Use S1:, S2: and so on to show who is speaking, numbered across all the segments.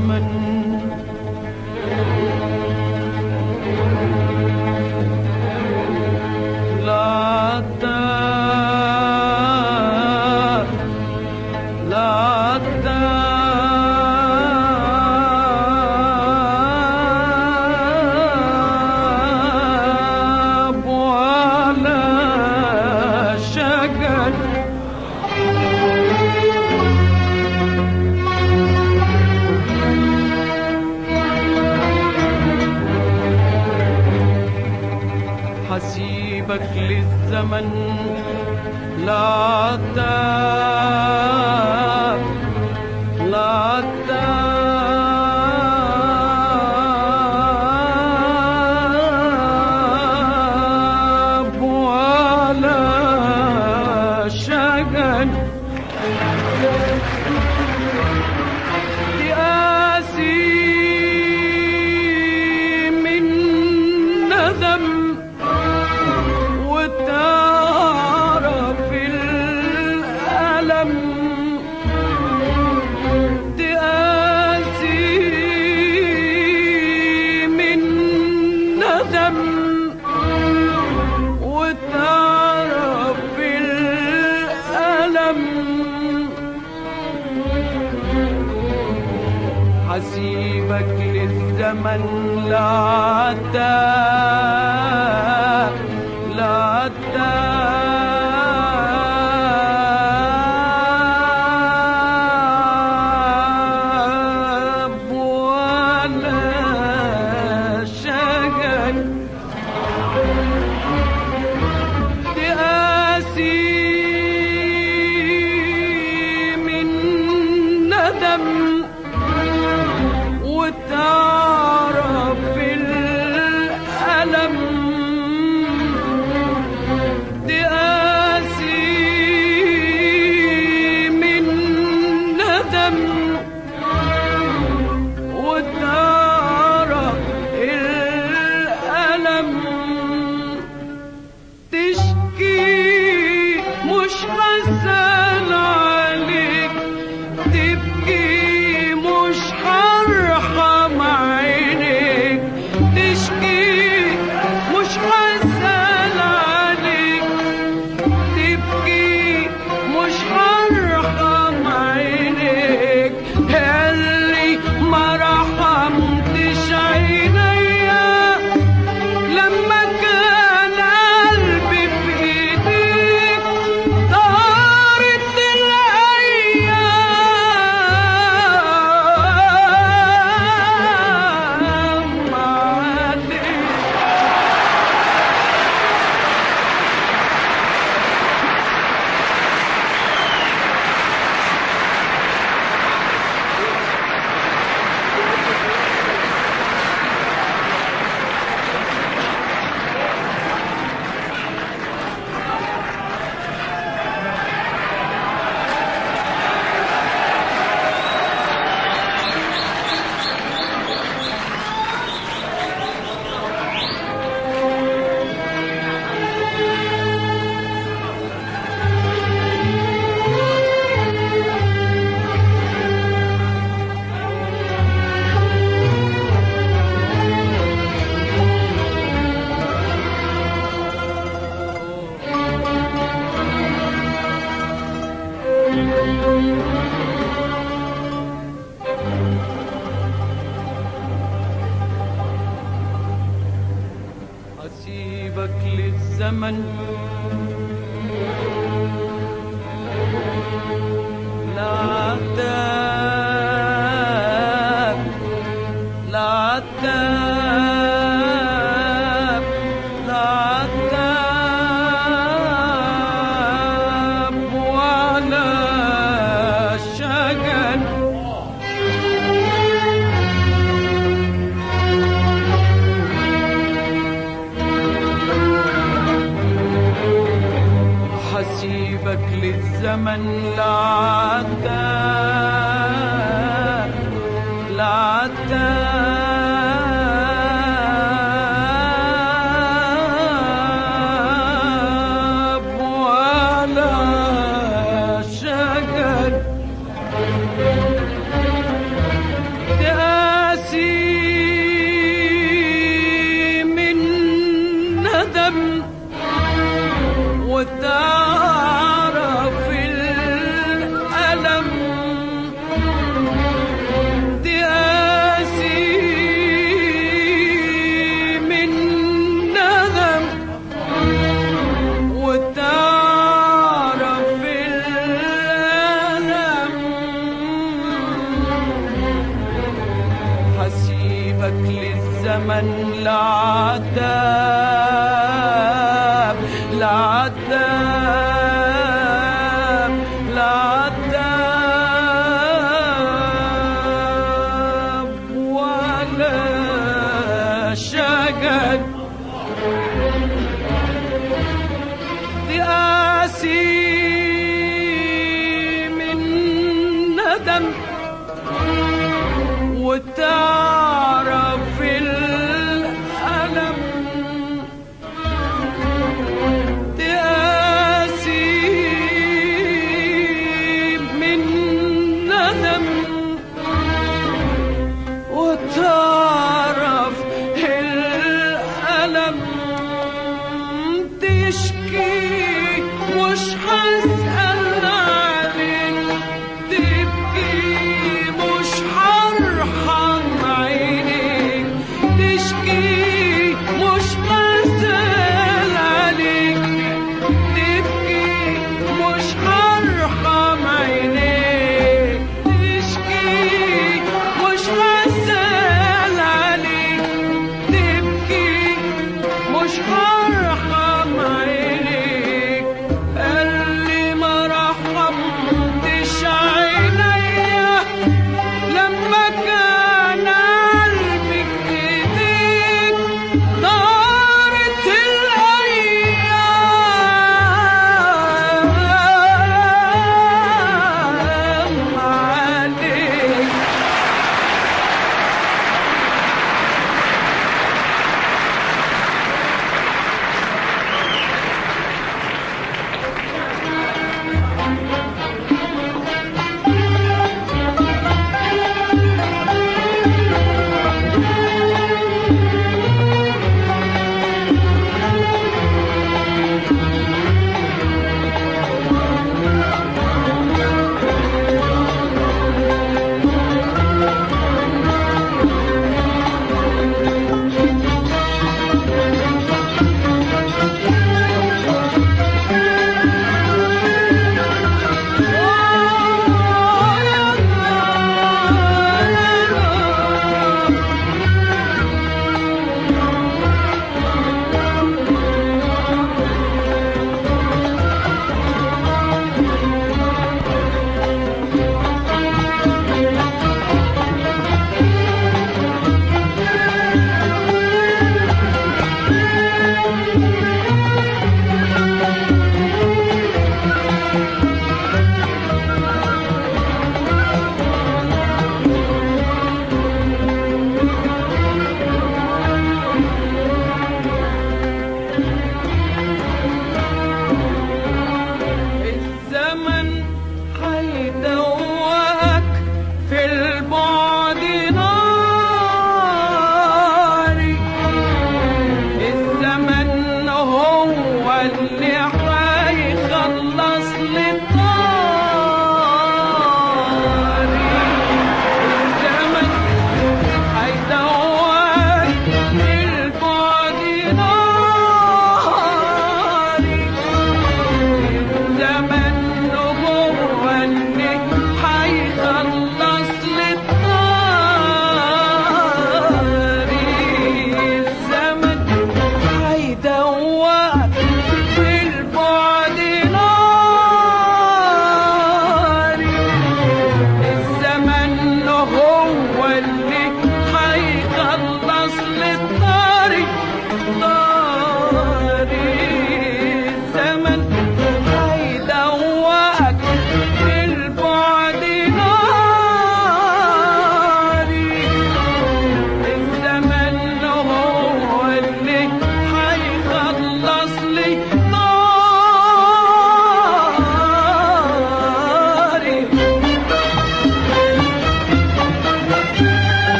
S1: الزمن لا تاب لا تاب ولا شجر حسيبك للزمن لا تاب لا تاب ولا شجن ياسي من ندم وتعرف الألم تقاسي من ندم وتعرف الألم حسيبك للزمن لا تاب لا تاب ولا شجن تقاسي من ندم وتعرف الألم تقاسي من ندم وتعرف الألم تشكي مش حزن عليك تبكي مش هرحم عينيك تشكي مش حزن عليك تبكي مش هرحم عينيك اللي ما رحمتش عينيا لما كان قلبي في ايديك طارت الايام عليك أسيبك للزمن لا تاب لا تاب لا تاب ولا شجن حسيبك للزمن لا تاب لا تاب ولا شجن الزمن لعذاب لعذاب لعذاب ولا شجر تقاسي من ندم وتعرف الألم تقاسي من ندم وتعرف الألم تشكي مش هسأل عليك تبكي مش هرحم عينيك تشكي مش هسأل عليك تبكي مش هرحم عينيك تشكي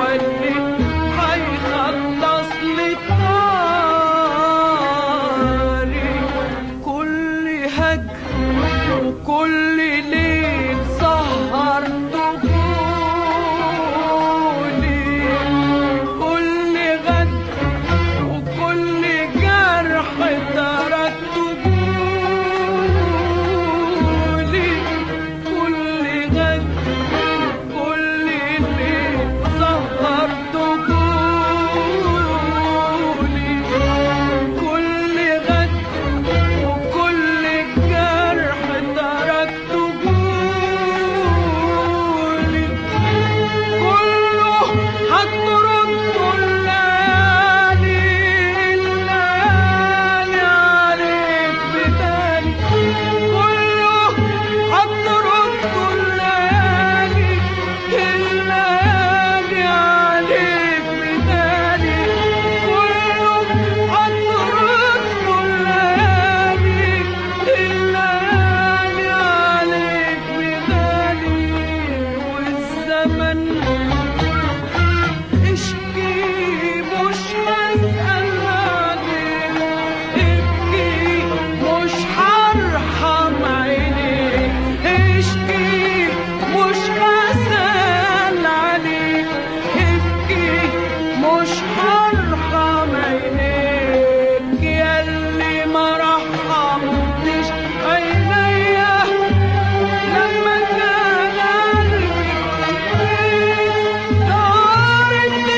S1: اللي هيخلص لي طاري كل هجر وكل ليل سهر طفولي كل غد وكل جرح تركته جولي كل غد كل ليل سهرت جولي كل غد وكل جرح تركت جولي كله هترد الليالي الليالي عليك بدالي كله هترد الليالي الليالي عليك بدالي كله هترد الليالي الليالي عليك بدالي والزمن اشكي مش هسأل عليك ابكي مش هرحم عينيك اشكي مش هسأل عليك ابكي مش هرحم عينيك ياللي ما رحمتش عينيا لما كان قلبي دارت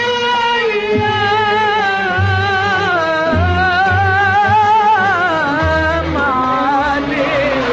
S1: الأيام عليك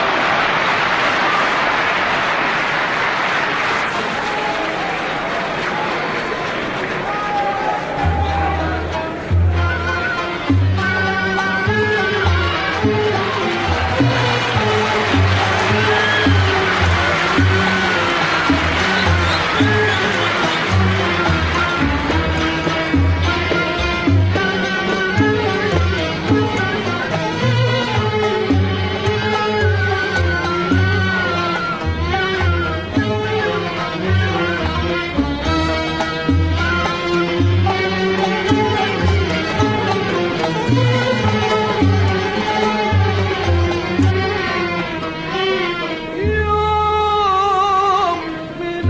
S1: يوم من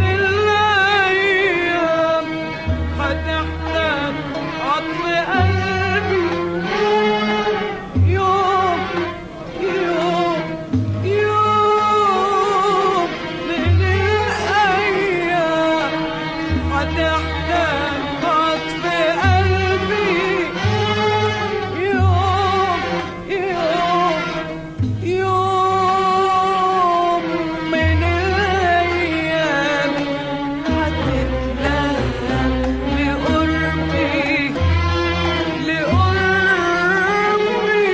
S1: الأيام هتحتاج عطف قلبي يوم يوم يوم من الأيام هتحتاج عطف قلبي يوم يوم يوم من الأيام هتتلهى لقربي لقربي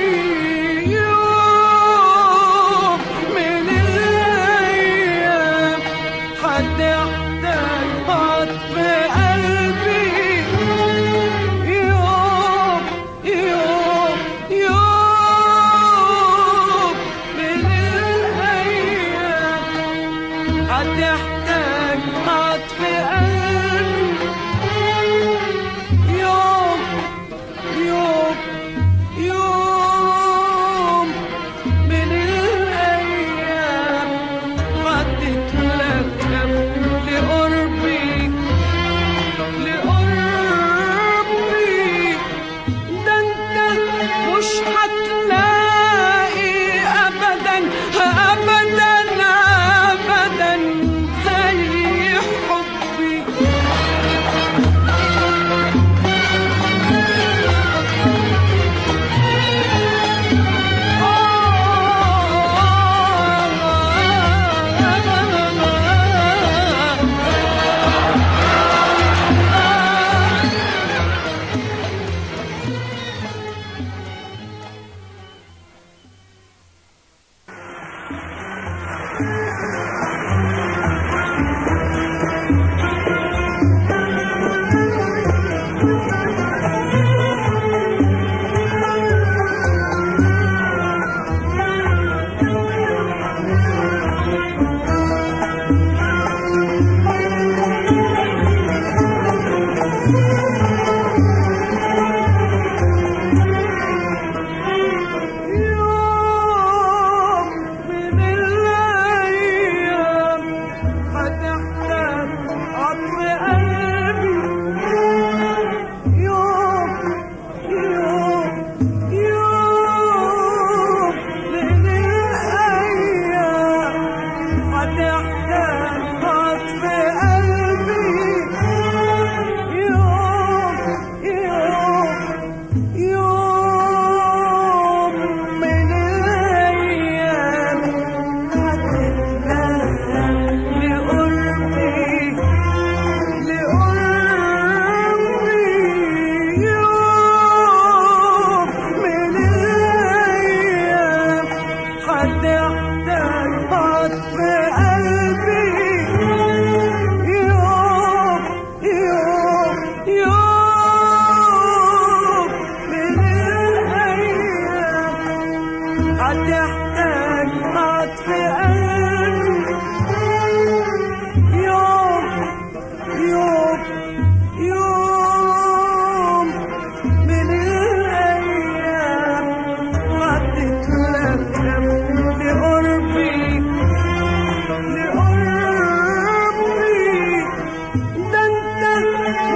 S1: يوم من الأيام هتحتاج عطف قلبي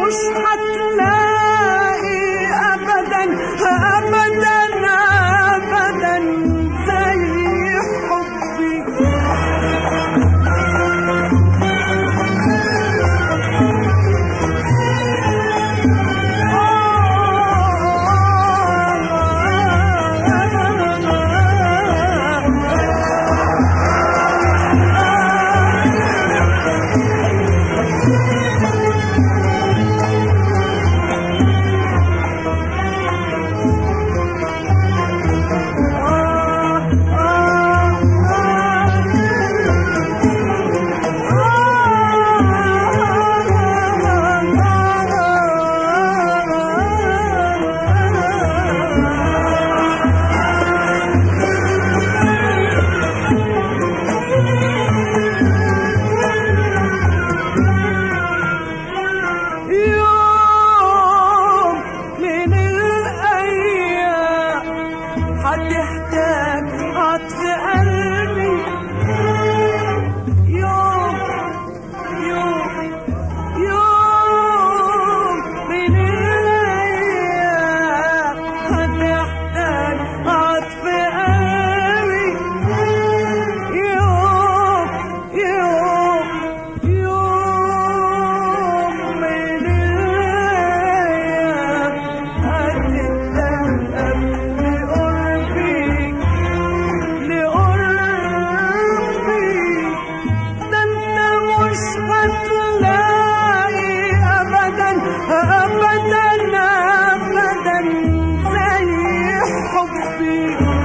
S1: مش هتلاقي ابدا ابدا ابدا زي حبي يوم من الأيام هتحتاج عطف قلبي يوم يوم يوم من الأيام هتحتاج عطف قلبي يوم يوم يوم من الأيام هتتلهب لقربي لقربي ده انت مش هتلاقي ابدا ابدا ابدا زي حبي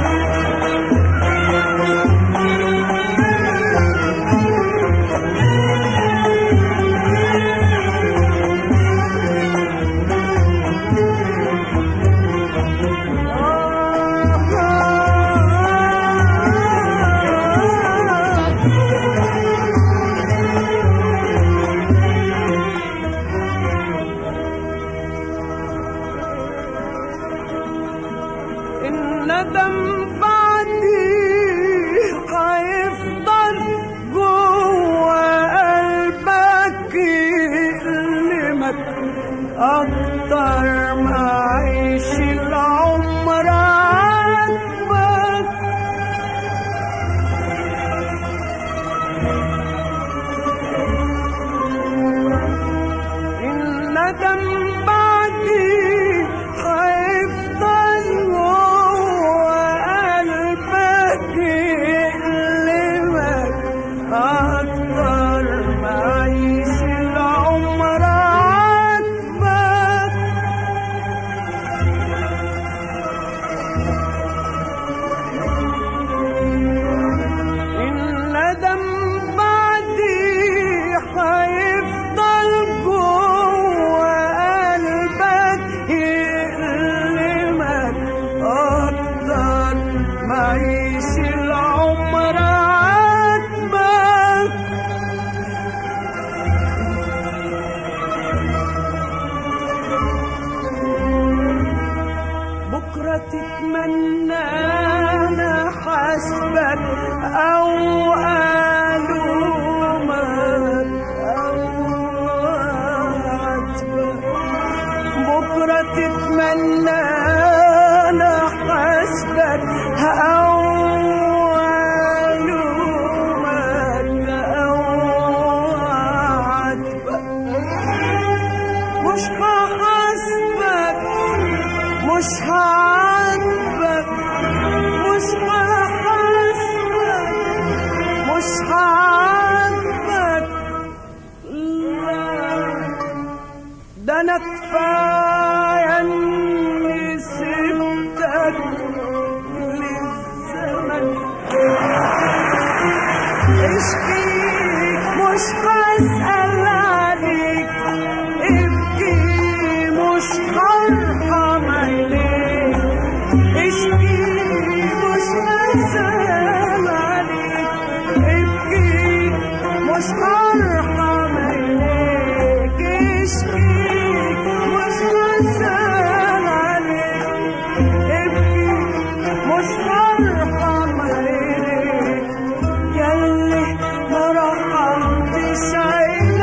S1: الندم بعدي هيفضل جوه قلبك يألمك أكتر ما عيش العمر عاتبك الندم بعدي هيفضل جوه قلبك يألمك أكتر ما عيش العمر عاتبك الندم بعدي هيفضل جوه قلبك يألمك أكتر ما عيش العمر عاتبك بكرة تتمنى أنا حسبك أو ألومك أو أعاتبك بكرة تتمنى أنا حسبك أو ألومك أو أعاتبك مش هحاسبك مش هعاتبك مش هحاسبك مش هعاتبك لا ده انا كفايه اني سبتك للزمن اشكي مش هسأل عليك ابكي مش هرحم عليك اشكي مش هسأل عليك ابكي مش هرحم عليك اشكي مش هسأل عليك ابكي مش هرحم عليك ياللي ما رحمتش عينيك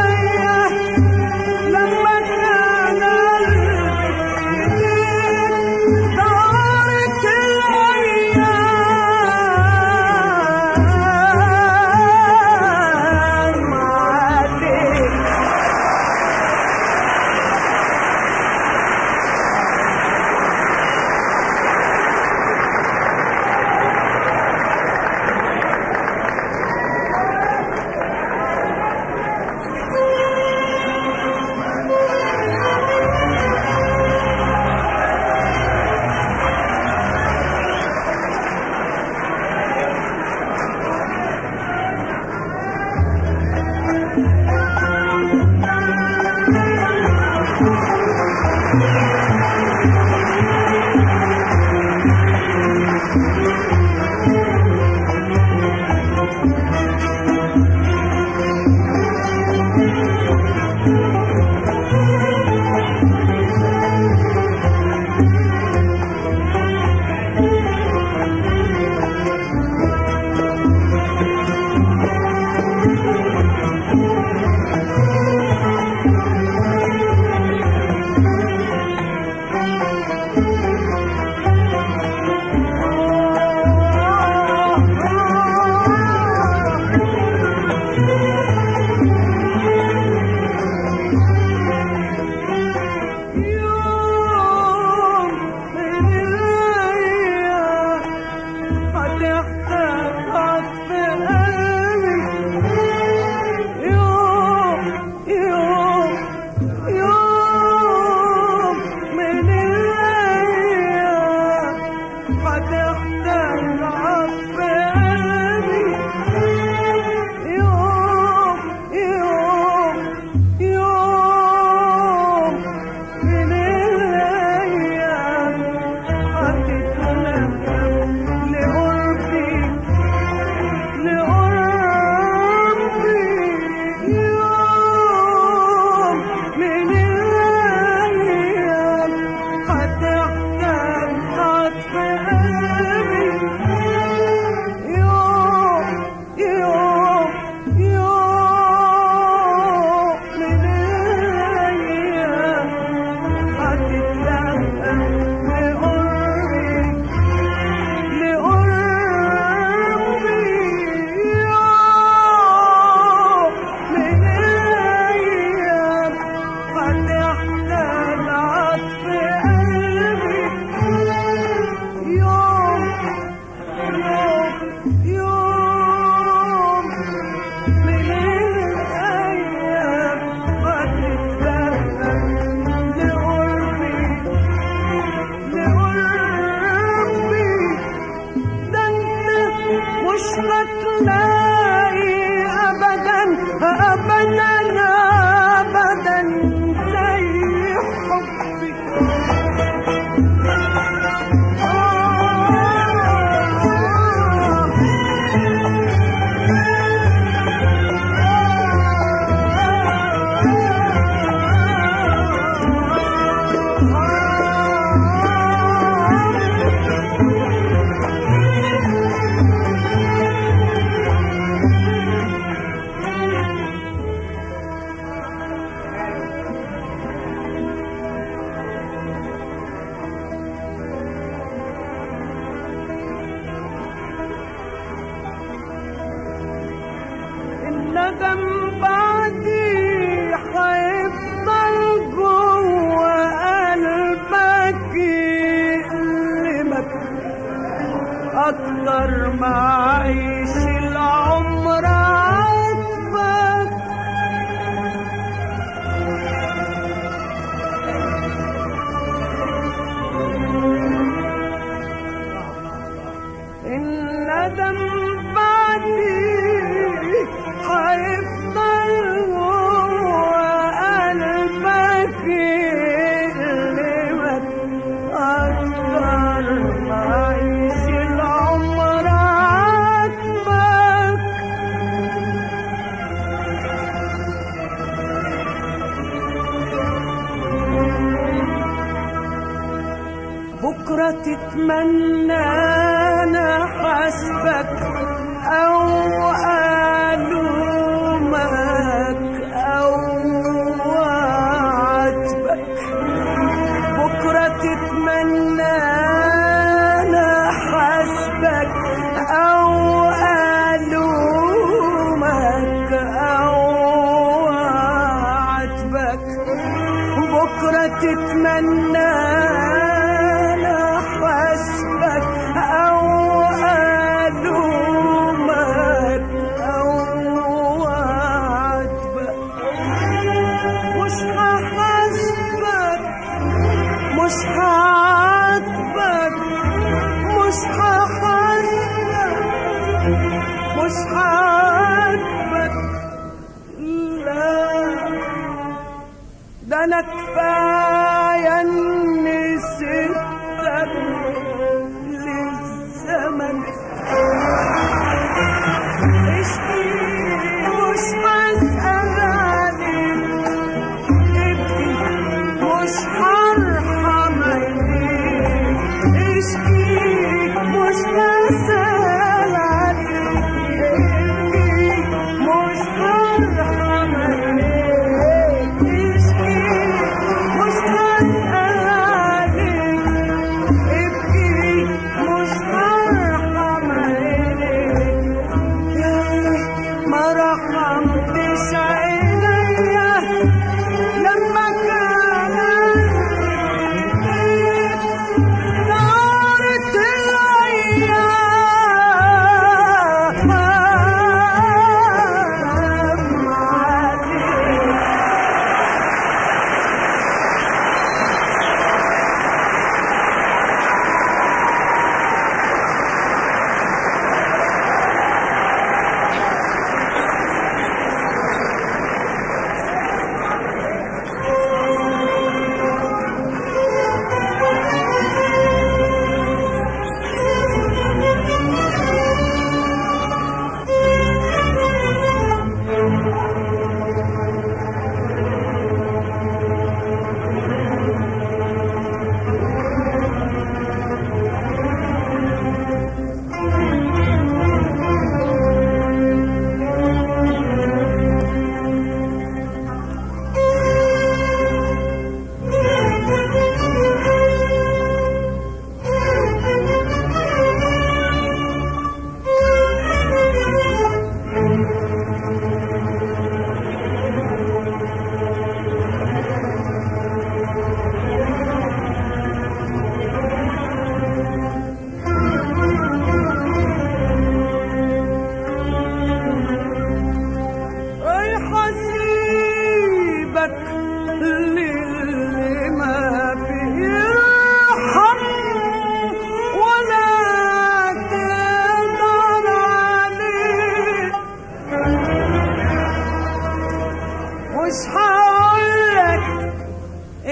S1: يوم من الأيام هتحتفظ في قلبي يوم يوم يوم من الأيام هتحتفظ في قلبي يوم يوم يوم من الأيام هتتنفس لقربي لقربي يوم من الأيام هتحتاج عطف قلبي يوم يوم يوم من الأيام هتتلقى لقربي لقربي يوم من الأيام هتحتاج عطف قلبي يوم يوم يوم من الأيام هتتلقى لقربي لقربي ده انت مش هتلاقي ابدا ابدا ابدا زي حبي الندم بعدي هيفضل جوه قلبك يألمك أكتر ما عيش العمر عاتبك الندم بعدي هيفضل جوه قلبك يألمك أكتر ما عيش العمر عاتبك بكرة تتمنى أنا حسبك أو ألومك أو أعاتبك بكرة تتمنى أنا حسبك أو ألومك أو أعاتبك بكرة تتمنى أنا حسبك أو ألومك أو أعاتبك مش هحاسبك مش هعاتبك مش هحاسبك مش هعاتبك لا ده انا كفايه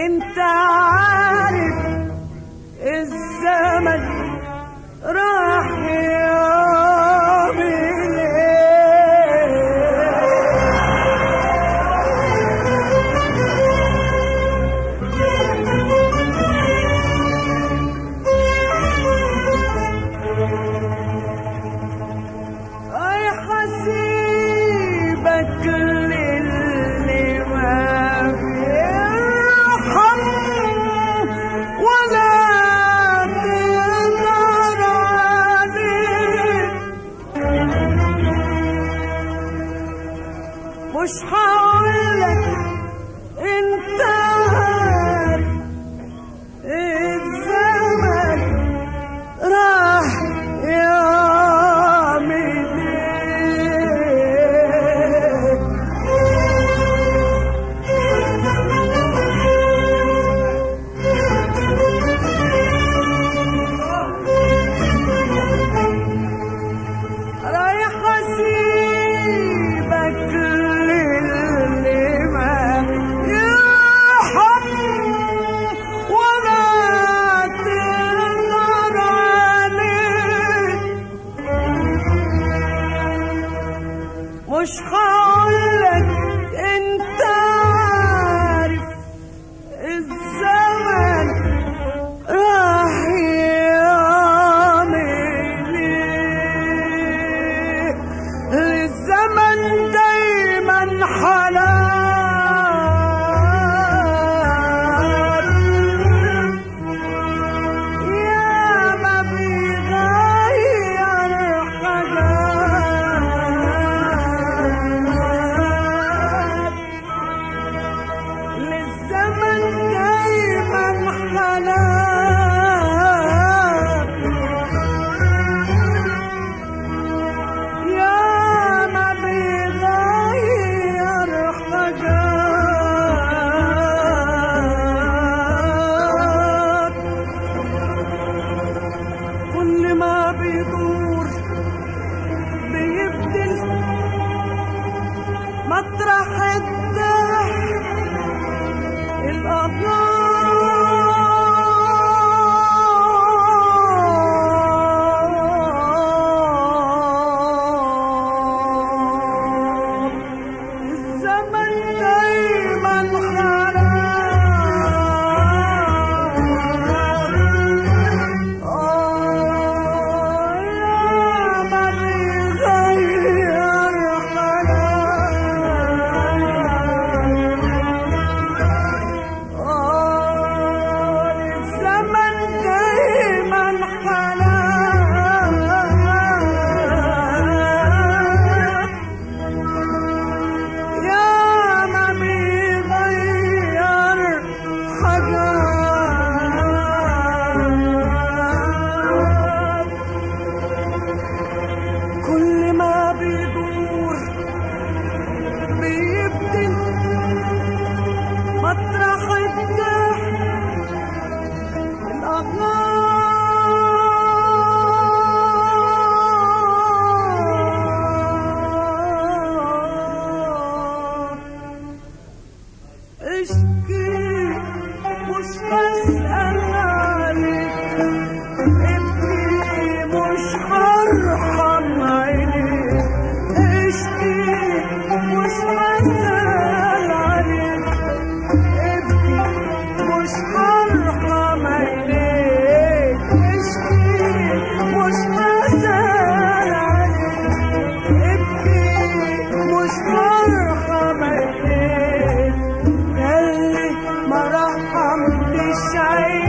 S1: انت عارف الزمن راح يعمل ايه اي حسيبك للي ما بيرحم ولا تقدر عليه مش هقولك انت عارف الزمن راح يعمل ايه رايح اسيبك للي ما يرحم ولا تقدر عليه مش هقولك انت عارف الزمن راح يعمل ايه الزمن دايما حلال يا ما بيغير حاجات للزمن دايما حلال يا ما بيغير حاجات كل ما بيدور بيبدل مطرح الضحك الأغرار الزمن دايما حرام آه يا ما بيغير حالات آه الزمن دايما حلال يا ما بيغير حاجات كل ما بيدور بيبدل مطرح الضحك الأغار اشكي مش بسأل عليك ابكي مش هرحم عينيك اشكي مش بسأل عليك ابكي مش هرحم عينيك اشكي مش بسأل عليك ابكي مش هرحم عينيك ياللي ما رحمتش عينيك